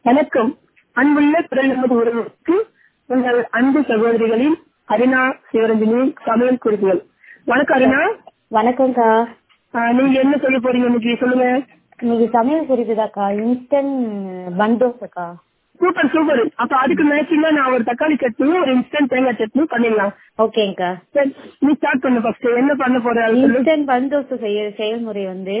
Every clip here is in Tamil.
வணக்கம் அன்புள்ள குரல் நமது உறவுக்கு உங்கள் அன்பு சகோதரிகளின் அருணா சிவரஞ்சனி சமையல் குறிப்புகள் வணக்கம் அருணா வணக்கம்க்கா ஆஹ் நீங்க என்ன சொல்ல போறீங்க இன்னைக்கு சொல்லுங்க இன்னைக்கு சமையல் குறிப்புதாக்கா இன்ஸ்டன்ட் பன் தோசைக்கா சூப்பர் சூப்பர் அப்ப அதுக்கு மேட்சிங்கா நான் ஒரு தக்காளி சட்னியும் ஒரு இன்ஸ்டன்ட் தேங்காய் சட்னியும் பண்ணிடலாம் ஓகேங்கக்கா சரி, நீ ஸ்டார்ட் பண்ணு ஃபர்ஸ்ட் என்ன பண்ண போற அது சொல்லு. இன்ஸ்டன்ட் பன் தோசை செய்ய செயல்முறை வந்து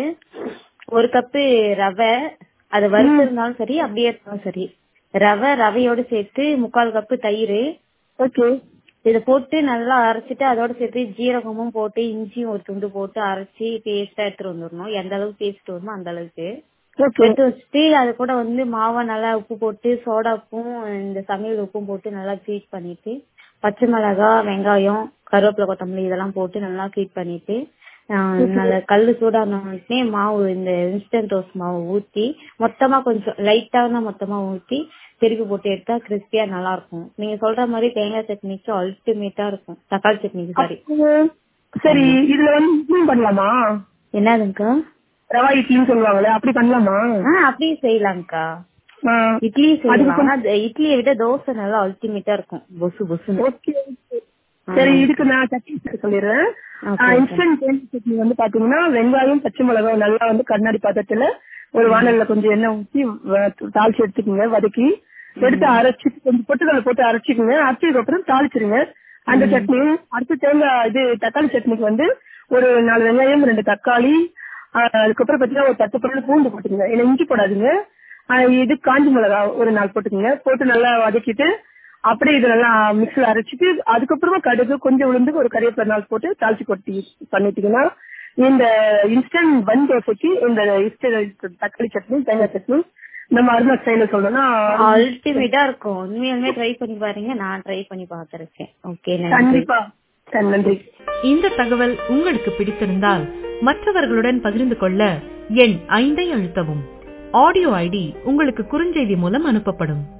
ஒரு கப்பு ரவை அது வறுத்திருந்தாலும் சரி அப்படியே இருந்தாலும் சரி ரவை ரவையோட சேர்த்து முக்கால் கப்பு தயிர் ஓகே இதை போட்டு நல்லா அரைச்சிட்டு அதோட சேர்த்து ஜீரகமும் போட்டு இஞ்சியும் ஒரு துண்டு போட்டு அரைச்சி பேஸ்டா எடுத்துட்டு வந்துடணும் எந்த அளவுக்கு பேஸ்ட் வருமோ அந்த அளவுக்கு ஓகே எடுத்து வச்சுட்டு அது கூட வந்து மாவை நல்லா உப்பு போட்டு சோடா உப்பும் இந்த சமையல் உப்பும் போட்டு நல்லா ஹீட் பண்ணிட்டு பச்சை மிளகாய் வெங்காயம் கருவேப்பிலை கொத்தமல்லி இதெல்லாம் போட்டு நல்லா ஹீட் பண்ணிட்டு ஆஹ் நல்ல கல்லு சூடானே மாவு இந்த இன்ஸ்டன்ட் ரோஸ் மாவு ஊத்தி மொத்தமா கொஞ்சம் லைட்டான மொத்தமா ஊத்தி திருப்பி போட்டு எடுத்தா கிறிஸ்பியா நல்லா இருக்கும் நீங்க சொல்ற மாதிரி தேங்காய் சட்னிக்கு அல்டிமேட்டா இருக்கும் தக்காளி சட்னிக்கு சாரி சரி இதுல வந்து இட்லியும் பண்ணலாமா என்னதுங்கக்கா ரவா இட்லின்னு சொல்லுவாங்களே அப்படி பண்ணலாமா ஆஹ் அப்படியே செய்யலாம்க்கா ஆ, இட்லி செய்யலாம் ஆனா அது இட்லியை விட தோசை நல்லா அல்டிமேட்டா இருக்கும் பொசு பொசுன்னு ஓகே ஓகே. சரி இதுக்கு நான் சட்னி செய்ய சொல்லிடுறேன் Okay, இன்ஸ்டன்ட் தேங்காய் சட்னி வந்து பாத்தீங்கன்னா வெங்காயம் பச்சை மிளகாய் நல்லா வந்து கண்ணாடி பாத்திரத்துல ஒரு வானல்ல கொஞ்சம் எண்ணெய் ஊத்தி வ- தாளிச்சு எடுத்துக்கோங்க வதக்கி எடுத்து அரைச்சு கொஞ்சம் பொட்டுக்கடலை போட்டு அரைச்சிக்கோங்க அரைச்சதுக்கு அப்புறம் தாளிச்சிருங்க அந்த சட்னி அடுத்து தேங்காய் இது தக்காளி சட்னிக்கு வந்து ஒரு நாலு வெங்காயம் ரெண்டு தக்காளி ஆ, அதுக்கப்புறம் பாத்தீங்கன்னா ஒரு பத்து பொருள் பூண்டு போட்டுக்கோங்க ஏன்னா இஞ்சி போடாதீங்க ஆ, இது காஞ்சி மிளகா ஒரு நாள் போட்டுக்கோங்க போட்டு நல்லா வதக்கிட்டு அப்படியே இது நல்லா மிக்ஸில் அரைச்சிட்டு அதுக்கப்புறமா கடுகு கொஞ்சம் உளுந்து ஒரு கறிவேப்பிலை நாள் போட்டு தாளிச்சு கொட்டி பண்ணிட்டீங்கன்னா இந்த இன்ஸ்டன்ட் பன் தோசைக்கு இந்த instant தக்காளி சட்னி தேங்காய் சட்னி நம்ம அருணா ஸ்டைல சொல்லணும்னா அல்டிமேட்டா இருக்கும் உண்மையாலுமே ட்ரை பண்ணி பாருங்க நான் ட்ரை பண்ணி பாத்திருக்கேன் ஓகே நன்றி கண்டிப்பா சரி, நன்றி இந்த தகவல் உங்களுக்கு பிடித்திருந்தால் மற்றவர்களுடன் பகிர்ந்து கொள்ள எண் ஐந்தை அழுத்தவும் ஆடியோ ஐடி உங்களுக்கு குறுஞ்செய்தி மூலம் அனுப்பப்படும்